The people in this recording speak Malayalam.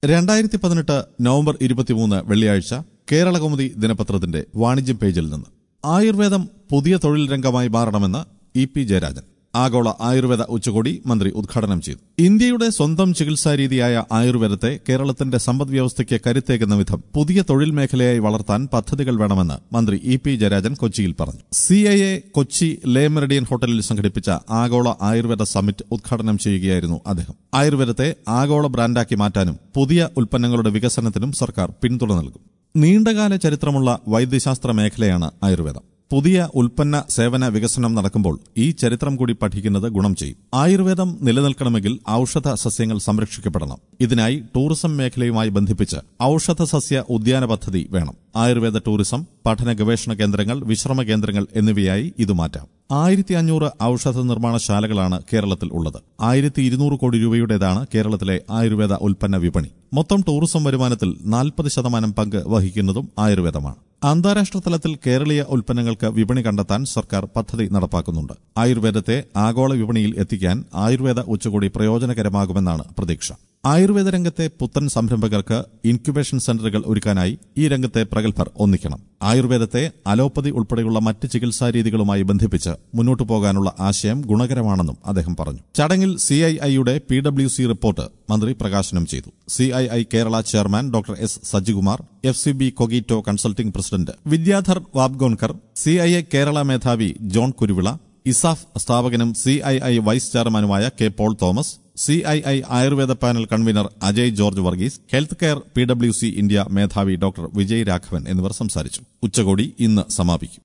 രണ്ടായിരത്തി പതിനെട്ട് നവംബർ ഇരുപത്തിമൂന്ന് വെള്ളിയാഴ്ച കേരളകൗമുദി ദിനപത്രത്തിന്റെ വാണിജ്യം പേജിൽ നിന്ന് ആയുർവേദം പുതിയ തൊഴിൽ രംഗമായി മാറണമെന്ന് ഇ പി ജയരാജൻ ആഗോള ആയുർവേദ ഉച്ചകോടി മന്ത്രി ഉദ്ഘാടനം ചെയ്തു ഇന്ത്യയുടെ സ്വന്തം ചികിത്സാ രീതിയായ ആയുർവേദത്തെ കേരളത്തിന്റെ സമ്പദ് വ്യവസ്ഥയ്ക്ക് കരുത്തേകുന്ന വിധം പുതിയ തൊഴിൽ മേഖലയായി വളർത്താൻ പദ്ധതികൾ വേണമെന്ന് മന്ത്രി ഇ പി ജയരാജൻ കൊച്ചിയിൽ പറഞ്ഞു C I A Kochi Le Meridien ഹോട്ടലിൽ സംഘടിപ്പിച്ച ആഗോള ആയുർവേദ സമ്മിറ്റ് ഉദ്ഘാടനം ചെയ്യുകയായിരുന്നു അദ്ദേഹം ആയുർവേദത്തെ ആഗോള ബ്രാൻഡാക്കി മാറ്റാനും പുതിയ ഉൽപ്പന്നങ്ങളുടെ വികസനത്തിനും സർക്കാർ പിന്തുണ നൽകും നീണ്ടകാല ചരിത്രമുള്ള വൈദ്യശാസ്ത്ര മേഖലയാണ് ആയുർവേദം പുതിയ ഉൽപ്പന്ന സേവന വികസനം നടക്കുമ്പോൾ ഈ ചരിത്രം കൂടി പഠിക്കുന്നത് ഗുണം ചെയ്യും ആയുർവേദം നിലനിൽക്കണമെങ്കിൽ ഔഷധ സസ്യങ്ങൾ സംരക്ഷിക്കപ്പെടണം ഇതിനായി ടൂറിസം മേഖലയുമായി ബന്ധിപ്പിച്ച് ഔഷധ സസ്യ ഉദ്യാന പദ്ധതി വേണം ആയുർവേദ ടൂറിസം പഠന ഗവേഷണ കേന്ദ്രങ്ങൾ വിശ്രമ കേന്ദ്രങ്ങൾ എന്നിവയായി ഇത് മാറ്റാം ആയിരത്തി അഞ്ഞൂറ് ഔഷധ നിർമ്മാണശാലകളാണ് കേരളത്തിൽ ഉള്ളത് ആയിരത്തി ഇരുന്നൂറ് കോടി രൂപയുടേതാണ് കേരളത്തിലെ ആയുർവേദ ഉൽപ്പന്ന വിപണി മൊത്തം ടൂറിസം വരുമാനത്തിൽ നാൽപ്പത് ശതമാനം പങ്ക് വഹിക്കുന്നതും ആയുർവേദമാണ് അന്താരാഷ്ട്ര തലത്തിൽ കേരളീയ ഉൽപ്പന്നങ്ങൾക്ക് വിപണി കണ്ടെത്താൻ സർക്കാർ പദ്ധതി നടപ്പാക്കുന്നുണ്ട് ആയുർവേദത്തെ ആഗോള വിപണിയിൽ എത്തിക്കാൻ ആയുർവേദ ഉച്ചകോടി പ്രയോജനകരമാകുമെന്നാണ് പ്രതീക്ഷ ആയുർവേദ രംഗത്തെ പുത്തൻ സംരംഭകർക്ക് ഇൻക്യുബേഷൻ സെന്ററുകൾ ഒരുക്കാനായി ഈ രംഗത്തെ പ്രഗത്ഭർ ഒന്നിക്കണം ആയുർവേദത്തെ അലോപ്പതി ഉൾപ്പെടെയുള്ള മറ്റ് ചികിത്സാ രീതികളുമായി ബന്ധിപ്പിച്ച് മുന്നോട്ടു പോകാനുള്ള ആശയം ഗുണകരമാണെന്നും അദ്ദേഹം പറഞ്ഞു ചടങ്ങിൽ സിഐഐയുടെ പി ഡബ്ല്യു സി റിപ്പോർട്ട് മന്ത്രി പ്രകാശനം ചെയ്തു CII Kerala chairman doctor S Sajikumar F C B Cogito consulting president Vidyadhar Wabgaonkar CII Kerala മേധാവി ജോൺ കുരുവിള ഇസാഫ് സ്ഥാപകനും സിഐഐ വൈസ് ചെയർമാനുമായ K Paul Thomas CII Ayurveda panel convener Ajay George Varghese health care P W C India മേധാവി ഡോക്ടർ വിജയ് രാഘവൻ എന്നിവർ സംസാരിച്ചു ഉച്ചകോടി ഇന്ന് സമാപിക്കും